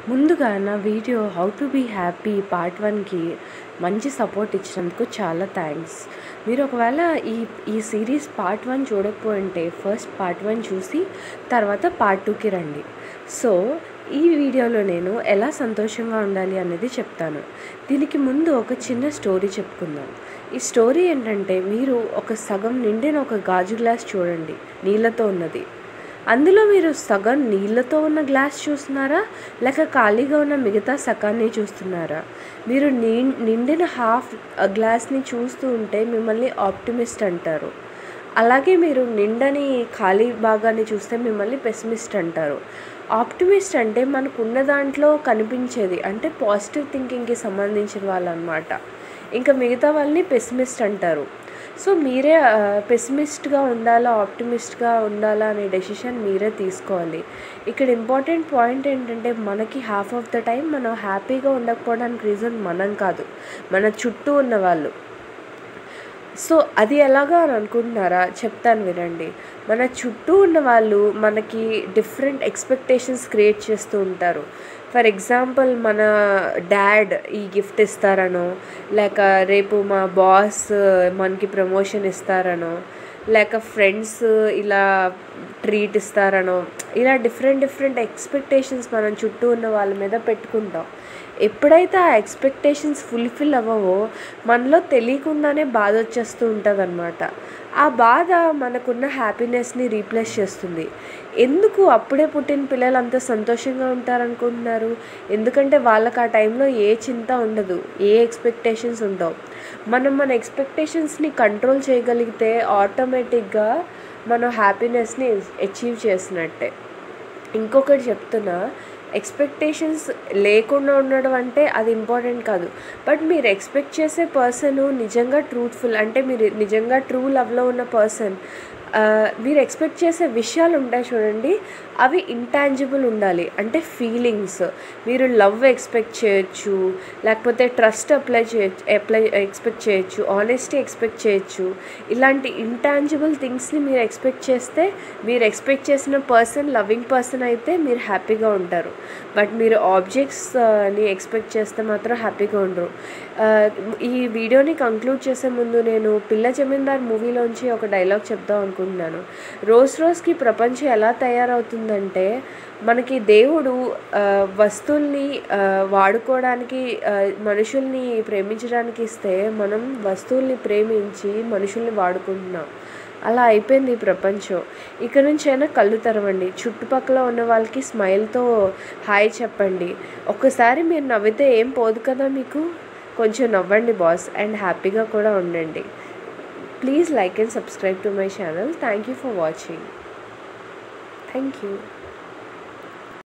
ముందుగా నా video how to be happy part వన్కి మంచి సపోర్ట్ ఇచ్చినందుకు చాలా థ్యాంక్స్ మీరు ఒకవేళ ఈ ఈ సిరీస్ పార్ట్ వన్ చూడకపోయింటే ఫస్ట్ పార్ట్ వన్ చూసి తర్వాత పార్ట్ టూకి రండి సో ఈ వీడియోలో నేను ఎలా సంతోషంగా ఉండాలి అనేది చెప్తాను దీనికి ముందు ఒక చిన్న స్టోరీ చెప్పుకుందాం ఈ స్టోరీ ఏంటంటే మీరు ఒక సగం నిండిన ఒక గాజు గ్లాస్ చూడండి నీళ్ళతో ఉన్నది అందులో మీరు సగం నీళ్ళతో ఉన్న గ్లాస్ చూస్తున్నారా లేక ఖాళీగా ఉన్న మిగతా సగాన్ని చూస్తున్నారా మీరు నీ నిండిన హాఫ్ గ్లాస్ని చూస్తూ ఉంటే మిమ్మల్ని ఆప్టిమిస్ట్ అంటారు అలాగే మీరు నిండని ఖాళీ భాగాన్ని చూస్తే మిమ్మల్ని పెసిమిస్ట్ అంటారు ఆప్టిమిస్ట్ అంటే మనకున్న దాంట్లో కనిపించేది అంటే పాజిటివ్ థింకింగ్కి సంబంధించిన వాళ్ళు అనమాట ఇంకా మిగతా వాళ్ళని పెసిమిస్ట్ అంటారు సో మీరే పెసిమిస్ట్గా ఉండాలా ఆప్టిమిస్ట్గా ఉండాలా అనే డెసిషన్ మీరే తీసుకోవాలి ఇక్కడ ఇంపార్టెంట్ పాయింట్ ఏంటంటే మనకి హాఫ్ ఆఫ్ ద టైం మనం హ్యాపీగా ఉండకపోవడానికి రీజన్ మనం కాదు మన చుట్టూ ఉన్న వాళ్ళు సో అది ఎలాగా అని అనుకుంటున్నారా చెప్తాను వినండి మన చుట్టూ ఉన్న వాళ్ళు మనకి డిఫరెంట్ ఎక్స్పెక్టేషన్స్ క్రియేట్ చేస్తూ ఉంటారు ఫర్ ఎగ్జాంపుల్ మన డాడ్ ఈ గిఫ్ట్ ఇస్తారనో లేక రేపు మా బాస్ మనకి ప్రమోషన్ ఇస్తారనో లేక ఫ్రెండ్స్ ఇలా ట్రీట్ ఇస్తారనో ఇలా డిఫరెంట్ డిఫరెంట్ ఎక్స్పెక్టేషన్స్ మనం చుట్టూ ఉన్న వాళ్ళ మీద పెట్టుకుంటాం ఎప్పుడైతే ఆ ఎక్స్పెక్టేషన్స్ ఫుల్ఫిల్ అవ్వవో మనలో తెలియకుండానే బాధ వచ్చేస్తూ ఉంటుంది అనమాట ఆ బాధ మనకున్న హ్యాపీనెస్ని రీప్లేస్ చేస్తుంది ఎందుకు అప్పుడే పుట్టిన పిల్లలు అంత సంతోషంగా ఉంటారనుకుంటున్నారు ఎందుకంటే వాళ్ళకి ఆ టైంలో ఏ చింత ఉండదు ఏ ఎక్స్పెక్టేషన్స్ ఉండవు మనం మన ఎక్స్పెక్టేషన్స్ని కంట్రోల్ చేయగలిగితే ఆటోమేటిక్గా మనం హ్యాపీనెస్ని అచీవ్ చేసినట్టే ఇంకొకటి చెప్తున్నా ఎక్స్పెక్టేషన్స్ లేకుండా ఉండడం అంటే అది ఇంపార్టెంట్ కాదు బట్ మీరు ఎక్స్పెక్ట్ చేసే పర్సన్ నిజంగా ట్రూత్ఫుల్ అంటే మీరు నిజంగా ట్రూ లవ్లో ఉన్న పర్సన్ మీరు ఎక్స్పెక్ట్ చేసే విషయాలు ఉంటాయి చూడండి అవి ఇంటాంజిబుల్ ఉండాలి అంటే ఫీలింగ్స్ మీరు లవ్ ఎక్స్పెక్ట్ చేయొచ్చు లేకపోతే ట్రస్ట్ అప్లై చేయొచ్చు అప్లై ఎక్స్పెక్ట్ చేయొచ్చు ఆనెస్టీ ఎక్స్పెక్ట్ చేయొచ్చు ఇలాంటి ఇంటాంజిబుల్ థింగ్స్ని మీరు ఎక్స్పెక్ట్ చేస్తే మీరు ఎక్స్పెక్ట్ చేసిన పర్సన్ లవింగ్ పర్సన్ అయితే మీరు హ్యాపీగా ఉంటారు బట్ మీరు ఆబ్జెక్ట్స్ని ఎక్స్పెక్ట్ చేస్తే మాత్రం హ్యాపీగా ఉండరు ఈ వీడియోని కంక్లూడ్ చేసే ముందు నేను పిల్ల జమీందార్ మూవీలోంచి ఒక డైలాగ్ చెప్దాం అనుకుంటున్నాను రోజు రోజుకి ప్రపంచం ఎలా తయారవుతుందంటే మనకి దేవుడు వస్తువుల్ని వాడుకోవడానికి మనుషుల్ని ప్రేమించడానికి ఇస్తే మనం వస్తువుల్ని ప్రేమించి మనుషుల్ని వాడుకుంటున్నాం అలా అయిపోయింది ఈ ప్రపంచం ఇక నుంచి అయినా కళ్ళు తెరవండి చుట్టుపక్కల ఉన్న వాళ్ళకి స్మైల్తో హాయ్ చెప్పండి ఒక్కసారి మీరు నవ్వితే ఏం పోదు కదా మీకు కొంచెం నవ్వండి బాస్ అండ్ హ్యాపీగా కూడా ఉండండి please like and subscribe to my channel thank you for watching thank you